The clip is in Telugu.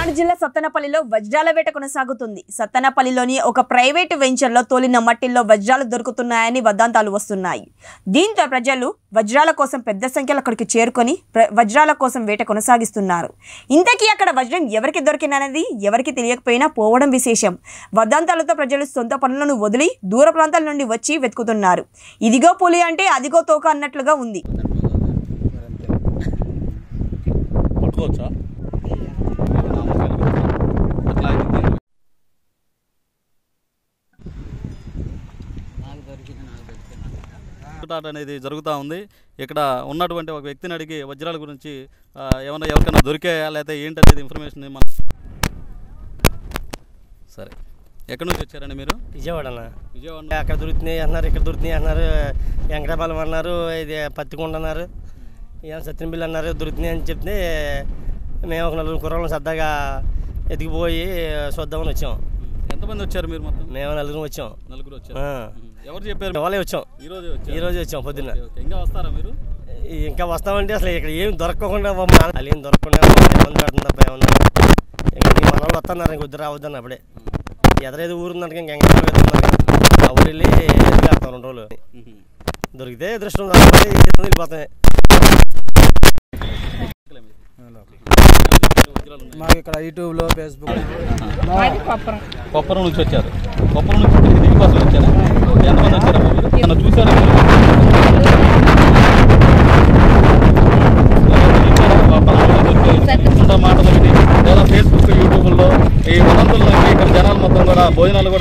పల్నాడు జిల్లా సత్తనపల్లిలో వజ్రాల వేట కొనసాగుతుంది సత్తనపల్లిలోని ఒక ప్రైవేటు వెంచర్లో తోలిన మట్టిల్లో వజ్రాలు దొరుకుతున్నాయని వదంతాలు వస్తున్నాయి దీంతో ప్రజలు వజ్రాల కోసం పెద్ద సంఖ్యలో అక్కడికి చేరుకొని ప్ర- వజ్రాల కోసం వేట కొనసాగిస్తున్నారు ఇంతకీ అక్కడ వజ్రం ఎవరికి దొరికినది ఎవరికి తెలియకపోయినా పోవడం విశేషం వదంతాలతో ప్రజలు సొంత పనులను వదిలి దూర ప్రాంతాల నుండి వచ్చి వెతుకుతున్నారు ఇదిగో పులి అంటే అదిగో తోక అన్నట్లుగా ఉంది పట్టుకోవచ్చా అట్లా అయితే కొట్టుటాట అనేది జరుగుతూ ఉంది ఇక్కడ ఉన్నటువంటి ఒక వ్యక్తిని అడిగి వజ్రాల గురించి ఆ, ఏమన్నా ఎవరికైనా దొరికాయా లేకపోతే ఏంటనేది ఇన్ఫర్మేషన్ మన సరే ఎక్కడి నుంచి వచ్చారండి మీరు విజయవాడ అన్న విజయవాడ నుంచి? అక్కడ దొరుకుతున్నాయి అన్నారు ఇక్కడ దొరుకుతున్నాయి అన్నారు వెంకటాపాలెం అన్నారు ఇది పత్తికొండ అన్నారు ఏం సత్యనపల్లి అన్నారు దొరుకుతున్నాయి అని చెప్తే మేము ఒక నలుగురు కుర్రలను సరదాగా ఎదిగిపోయి చూద్దామని వచ్చాం ఎంతమంది వచ్చారు మీరు మొత్తం మేము నలుగురు వచ్చాం నలుగురు వచ్చారు ఆ. ఎవరు చెప్పారు వాళ్ళే వచ్చాం ఈ రోజు వచ్చారు ఈ రోజు వచ్చాం పొద్దున్న ఓకే, ఓకే. ఇంకా వస్తారా మీరు ఇంకా వస్తామంటే అసలు ఇక్కడ ఏం దొరకకుండా వాళ్ళు ఏం దొరకకుండా మందు పెడుతుంది తప్ప ఏమన్నా ఇంకా మన వాళ్ళు వస్తున్నారు ఇంక వద్దు రావద్దన్న అప్పుడే ఎదరేదో ఊరు ఉందంటే ఇంకా ఇంకా వెళ్తున్నారు ఆ ఊరు వెళ్ళి ఎదుగుతాం రెండు రోజులు మ్మ్. దొరికితే దృష్టం దొరకకపోతే వెళ్ళిపోతాయి వజ్రాలు ఉన్నాయి. మాకు ఇక్కడ యూట్యూబ్లో ఫేస్బుక్ కొప్పరం నుంచి వచ్చారు కొప్పరం నుంచి ఇక్కడికి దీనికోసం వచ్చారు ఎంతమంది వచ్చారు మీరు నన్ను చూసారా మీరు? కొప్పరం నుంచి వచ్చి ఉండ మాటలు విని లేదా ఫేస్బుక్ యూట్యూబ్లో ఈ వదంతుల్లో ఇక్కడ జనాలు మొత్తం కూడా భోజనాలు కూడా